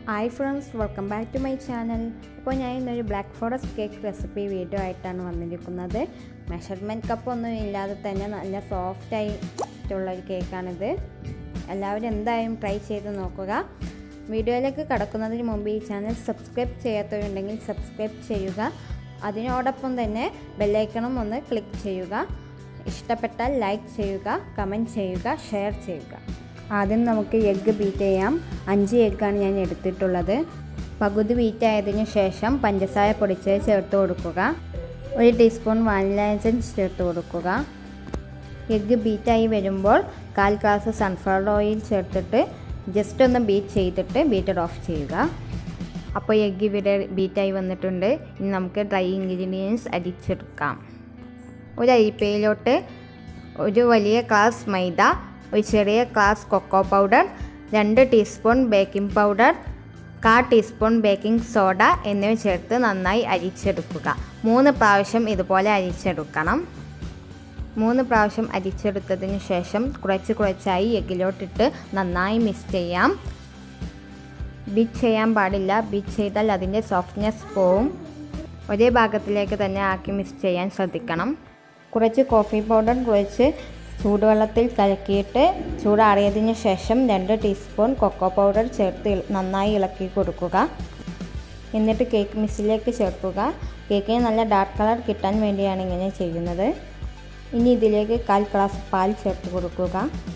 hi friends welcome back to my channel അപ്പോൾ ഞാൻ ഇന്നൊരു black forest cake recipe video ആയിട്ടാണ് വന്നിരിക്കുന്നത് മെഷർമെൻറ്റ് കപ്പൊന്നും ഇല്ലാതെ തന്നെ നല്ല സോഫ്റ്റ് ആയിട്ടുള്ള ഒരു കേക്കാണിത് എല്ലാവരും എന്തായാലും ട്രൈ ചെയ്ത് നോക്കുക വീഡിയോയിലേക്ക് കടക്കുന്നതിന് മുമ്പ് ഈ ചാനൽ സബ്സ്ക്രൈബ് ചെയ്യാത്തവരുണ്ടെങ്കിൽ സബ്സ്ക്രൈബ് ചെയ്യുക അതിനോടൊപ്പം തന്നെ ബെല്ലൈക്കണം ഒന്ന് ക്ലിക്ക് ചെയ്യുക ഇഷ്ടപ്പെട്ടാൽ ലൈക്ക് ചെയ്യുക കമൻറ്റ് ചെയ്യുക ഷെയർ ചെയ്യുക ആദ്യം നമുക്ക് എഗ്ഗ് ബീറ്റ് ചെയ്യാം അഞ്ച് എഗ്ഗാണ് ഞാൻ എടുത്തിട്ടുള്ളത് പകുതി ബീറ്റ് ആയതിനു ശേഷം പഞ്ചസാര പൊടിച്ച് ചേർത്ത് കൊടുക്കുക ഒരു ടീസ്പൂൺ വാനില എസൻസ് ചേർത്ത് കൊടുക്കുക എഗ്ഗ് ബീറ്റായി വരുമ്പോൾ കാൽ ഗ്ലാസ് സൺഫ്ലവർ ഓയിൽ ചേർത്തിട്ട് ജസ്റ്റ് ഒന്ന് ബീറ്റ് ചെയ്തിട്ട് ബീറ്റർ ഓഫ് ചെയ്യുക അപ്പോൾ എഗ്ഗ് ഇവിടെ ബീറ്റായി വന്നിട്ടുണ്ട് ഇനി നമുക്ക് ഡ്രൈ ഇൻഗ്രീഡിയൻസ് അരിച്ചെടുക്കാം ഒരു അരിപ്പയിലോട്ട് ഒരു വലിയ ഗ്ലാസ് മൈദ ഒരു ചെറിയ ഗ്ലാസ് കൊക്കോ പൗഡർ രണ്ട് ടീസ്പൂൺ ബേക്കിംഗ് പൗഡർ കാ ടീസ്പൂൺ ബേക്കിംഗ് സോഡ എന്നിവ ചേർത്ത് നന്നായി അരിച്ചെടുക്കുക മൂന്ന് പ്രാവശ്യം ഇതുപോലെ അരിച്ചെടുക്കണം മൂന്ന് പ്രാവശ്യം അരിച്ചെടുത്തതിന് ശേഷം കുറച്ച് കുറച്ചായി എഗ്ഗിലോട്ടിട്ട് നന്നായി മിക്സ് ചെയ്യാം ബീറ്റ് ചെയ്യാൻ പാടില്ല ബീറ്റ് ചെയ്താൽ അതിൻ്റെ സോഫ്റ്റ്നെസ് പോവും ഒരേ ഭാഗത്തിലേക്ക് തന്നെ ആക്കി മിക്സ് ചെയ്യാൻ ശ്രദ്ധിക്കണം കുറച്ച് കോഫി പൗഡർ കുറച്ച് ചൂടുവെള്ളത്തിൽ കലക്കിയിട്ട് ചൂടാറിയതിന് ശേഷം രണ്ട് ടീസ്പൂൺ കൊക്കോ പൗഡർ ചേർത്ത് നന്നായി ഇളക്കി കൊടുക്കുക എന്നിട്ട് കേക്ക് മിക്സിലേക്ക് ചേർക്കുക കേക്കിന് നല്ല ഡാർക്ക് കളർ കിട്ടാൻ വേണ്ടിയാണ് ഇങ്ങനെ ചെയ്യുന്നത് ഇനി ഇതിലേക്ക് കാൽ ഗ്ലാസ് പാൽ ചേർത്ത് കൊടുക്കുക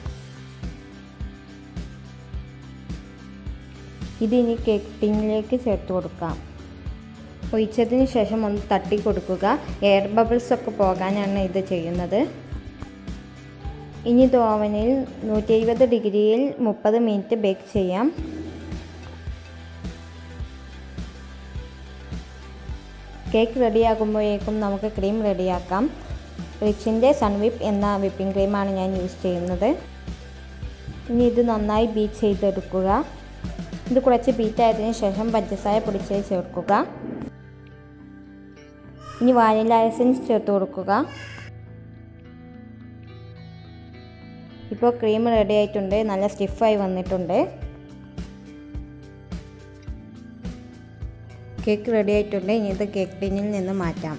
ഇത് ഇനി കേക്ക് ടിന്നിലേക്ക് ചേർത്ത് കൊടുക്കാം ഒഴിച്ചതിന് ശേഷം ഒന്ന് തട്ടി കൊടുക്കുക എയർ ബബിൾസ് ഒക്കെ പോകാനാണ് ഇത് ചെയ്യുന്നത് ഇനി ഇത് ഓവനിൽ നൂറ്റി എഴുപത് ഡിഗ്രിയിൽ മുപ്പത് മിനിറ്റ് ബേക്ക് ചെയ്യാം കേക്ക് റെഡിയാകുമ്പോഴേക്കും നമുക്ക് ക്രീം റെഡിയാക്കാം റിച്ചിൻ്റെ സൺവിപ്പ് എന്ന വിപ്പിംഗ് ക്രീമാണ് ഞാൻ യൂസ് ചെയ്യുന്നത് ഇനി ഇത് നന്നായി ബീറ്റ് ചെയ്തെടുക്കുക ഇത് കുറച്ച് ബീറ്റ് ആയതിനു ശേഷം പഞ്ചസാര പൊടിച്ച് ചേർക്കുക ഇനി വാനില എസൻസ് ചേർത്ത് കൊടുക്കുക ഇപ്പോൾ ക്രീം റെഡി ആയിട്ടുണ്ട് നല്ല സ്റ്റിഫായി വന്നിട്ടുണ്ട് കേക്ക് റെഡി ആയിട്ടുണ്ട് ഇനി ഇത് കേക്ക് ടിന്നിൽ നിന്ന് മാറ്റാം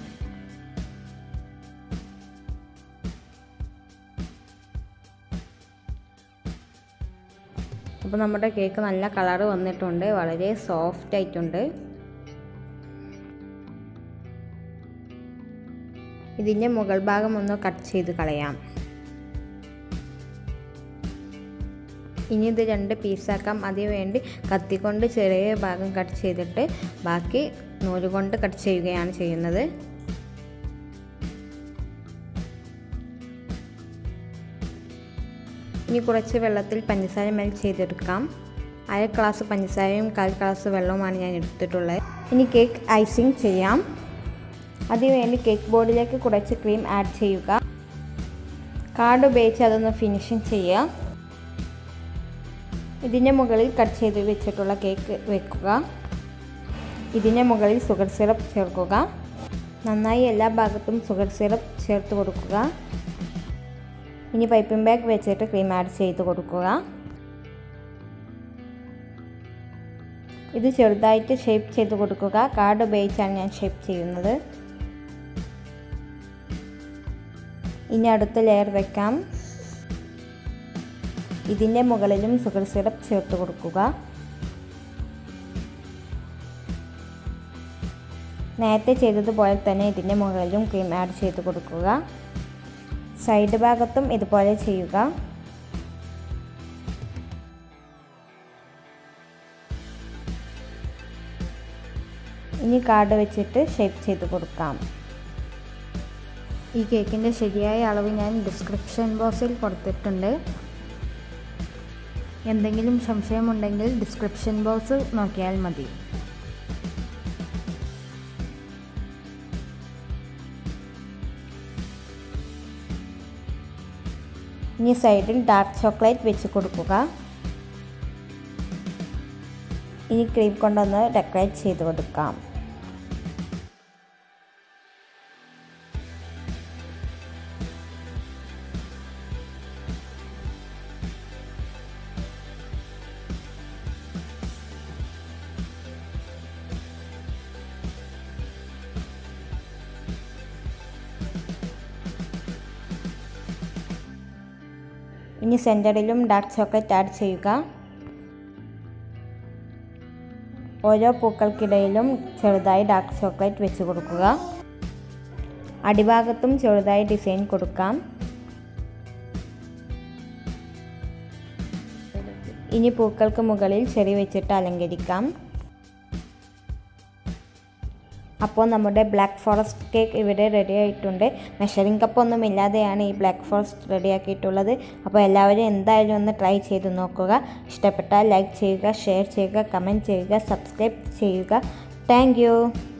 അപ്പോൾ നമ്മുടെ കേക്ക് നല്ല കളറ് വന്നിട്ടുണ്ട് വളരെ സോഫ്റ്റ് ആയിട്ടുണ്ട് ഇതിൻ്റെ മുകൾ ഭാഗം ഒന്ന് കട്ട് ചെയ്ത് കളയാം ഇനി ഇത് രണ്ട് പീസാക്കാം അതിന് വേണ്ടി കത്തിക്കൊണ്ട് ചെറിയ ഭാഗം കട്ട് ചെയ്തിട്ട് ബാക്കി നൂല് കൊണ്ട് കട്ട് ചെയ്യുകയാണ് ചെയ്യുന്നത് ഇനി കുറച്ച് വെള്ളത്തിൽ പഞ്ചസാര മെൽറ്റ് ചെയ്തെടുക്കാം അര ഗ്ലാസ് പഞ്ചസാരയും കാൽ ഗ്ലാസ് വെള്ളവുമാണ് ഞാൻ എടുത്തിട്ടുള്ളത് ഇനി കേക്ക് ഐസിങ് ചെയ്യാം അതിനുവേണ്ടി കേക്ക് ബോർഡിലേക്ക് കുറച്ച് ക്രീം ആഡ് ചെയ്യുക കാർഡ് ഉപയോഗിച്ച് അതൊന്ന് ഫിനിഷിങ് ചെയ്യുക ഇതിൻ്റെ മുകളിൽ കട്ട് ചെയ്ത് വെച്ചിട്ടുള്ള കേക്ക് വെക്കുക ഇതിൻ്റെ മുകളിൽ ഷുഗർ സിറപ്പ് ചേർക്കുക നന്നായി എല്ലാ ഭാഗത്തും ഷുഗർ സിറപ്പ് ചേർത്ത് കൊടുക്കുക ഇനി പൈപ്പിംഗ് ബാഗ് വെച്ചിട്ട് ക്രീം ആഡ് ചെയ്ത് കൊടുക്കുക ഇത് ചെറുതായിട്ട് ഷേപ്പ് ചെയ്ത് കൊടുക്കുക കാർഡ് ഉപയോഗിച്ചാണ് ഞാൻ ഷേപ്പ് ചെയ്യുന്നത് ഇനി അടുത്ത ലെയർ വെക്കാം ഇതിൻ്റെ മുകളിലും ഷുഗർ സിറപ്പ് ചേർത്ത് കൊടുക്കുക നേരത്തെ ചെയ്തതുപോലെ തന്നെ ഇതിൻ്റെ മുകളിലും ക്രീം ആഡ് ചെയ്ത് കൊടുക്കുക സൈഡ് ഭാഗത്തും ഇതുപോലെ ചെയ്യുക ഇനി കാർഡ് വെച്ചിട്ട് ഷേപ്പ് ചെയ്ത് കൊടുക്കാം ഈ കേക്കിൻ്റെ ശരിയായ അളവ് ഞാൻ ഡിസ്ക്രിപ്ഷൻ ബോക്സിൽ കൊടുത്തിട്ടുണ്ട് എന്തെങ്കിലും സംശയമുണ്ടെങ്കിൽ ഡിസ്ക്രിപ്ഷൻ ബോക്സ് നോക്കിയാൽ മതി ഇനി സൈഡിൽ ഡാർക്ക് ചോക്ലേറ്റ് വെച്ച് കൊടുക്കുക ഇനി ക്രീം കൊണ്ടൊന്ന് ഡെക്കറേറ്റ് ചെയ്ത് കൊടുക്കാം ഇനി സെൻറ്ററിലും ഡാർക്ക് ചോക്ലേറ്റ് ആഡ് ചെയ്യുക ഓരോ പൂക്കൾക്കിടയിലും ചെറുതായി ഡാർക്ക് ചോക്ലേറ്റ് വെച്ച് കൊടുക്കുക അടിഭാഗത്തും ചെറുതായി ഡിസൈൻ കൊടുക്കാം ഇനി പൂക്കൾക്ക് മുകളിൽ ചെടി വെച്ചിട്ട് അലങ്കരിക്കാം അപ്പോൾ നമ്മുടെ ബ്ലാക്ക് ഫോറസ്റ്റ് കേക്ക് ഇവിടെ റെഡി ആയിട്ടുണ്ട് മെഷറിംഗ് കപ്പ് ഒന്നും ഇല്ലാതെയാണ് ഈ ബ്ലാക്ക് ഫോറസ്റ്റ് റെഡി ആക്കിയിട്ടുള്ളത് അപ്പോൾ എല്ലാവരും എന്തായാലും ഒന്ന് ട്രൈ ചെയ്ത് നോക്കുക ഇഷ്ടപ്പെട്ടാൽ ലൈക്ക് ചെയ്യുക ഷെയർ ചെയ്യുക കമൻറ്റ് ചെയ്യുക സബ്സ്ക്രൈബ് ചെയ്യുക താങ്ക്